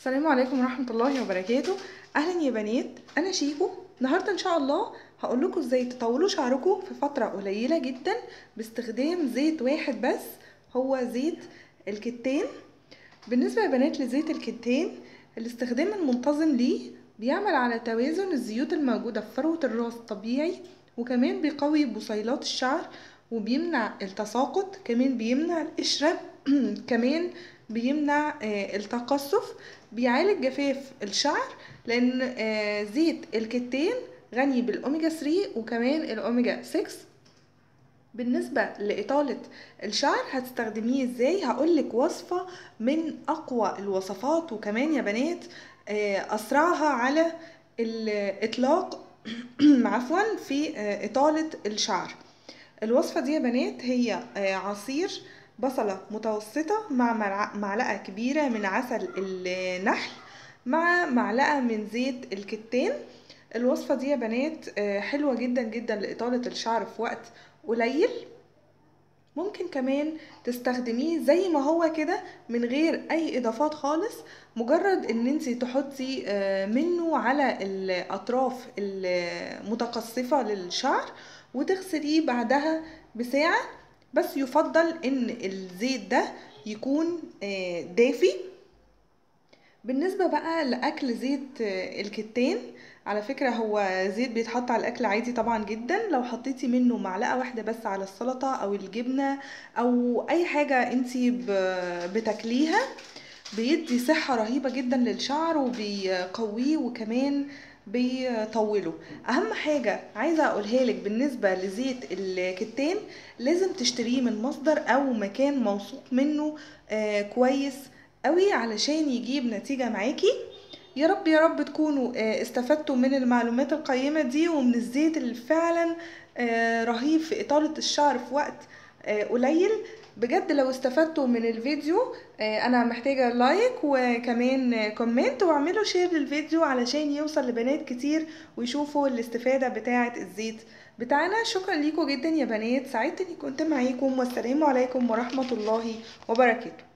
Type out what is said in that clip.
السلام عليكم ورحمة الله وبركاته أهلا يا بنات أنا شيكو النهاردة إن شاء الله هقول لكم إزاي تطولوا شعركم في فترة قليلة جدا باستخدام زيت واحد بس هو زيت الكتان بالنسبة يا بنات لزيت الكتان الاستخدام المنتظم ليه بيعمل على توازن الزيوت الموجودة في فروة الراس طبيعي وكمان بيقوي بصيلات الشعر وبيمنع التساقط كمان بيمنع القشرة كمان بيمنع آه، التقصف بيعالج جفاف الشعر لان آه، زيت الكتان غني بالاوميجا 3 وكمان الاوميجا 6 بالنسبة لإطالة الشعر هتستخدميه ازاي هقولك وصفة من أقوى الوصفات وكمان يا بنات آه، أسرعها على الإطلاق عفوا في آه، إطالة الشعر الوصفة دي يا بنات هي آه، عصير بصلة متوسطة مع ملع- معلقة كبيرة من عسل النحل مع معلقة من زيت الكتان الوصفة دي يا بنات آه، حلوة جدا جدا لإطالة الشعر في وقت قليل ممكن كمان تستخدميه زي ما هو كده من غير اي اضافات خالص مجرد ان انت تحطي آه، منه على الاطراف المتقصفة للشعر وتغسليه بعدها بساعة بس يفضل ان الزيت ده يكون آه، دافي بالنسبة بقى لأكل زيت آه، الكتان على فكرة هو زيت بيتحط على الأكل عادي طبعا جدا لو حطيتي منه معلقة واحدة بس على السلطة أو الجبنة أو أي حاجة انتي ب- بتاكليها بيدي صحة رهيبة جدا للشعر وبيقويه وكمان بيطوله اهم حاجة عايزة اقولها لك بالنسبة لزيت الكتان لازم تشتريه من مصدر او مكان موثوق منه آه كويس قوي علشان يجيب نتيجة معاكي يا رب يا رب تكونوا آه، استفدتوا من المعلومات القيمة دي ومن الزيت اللي فعلا آه، رهيب في إطالة الشعر في وقت آه، قليل بجد لو استفدتوا من الفيديو آه، انا محتاجة لايك وكمان آه، كومنت واعملوا شير للفيديو علشان يوصل لبنات كتير ويشوفوا الاستفادة بتاعة الزيت بتاعنا شكرا ليكم جدا يا بنات سعدت اني كنت معاكم والسلام عليكم ورحمة الله وبركاته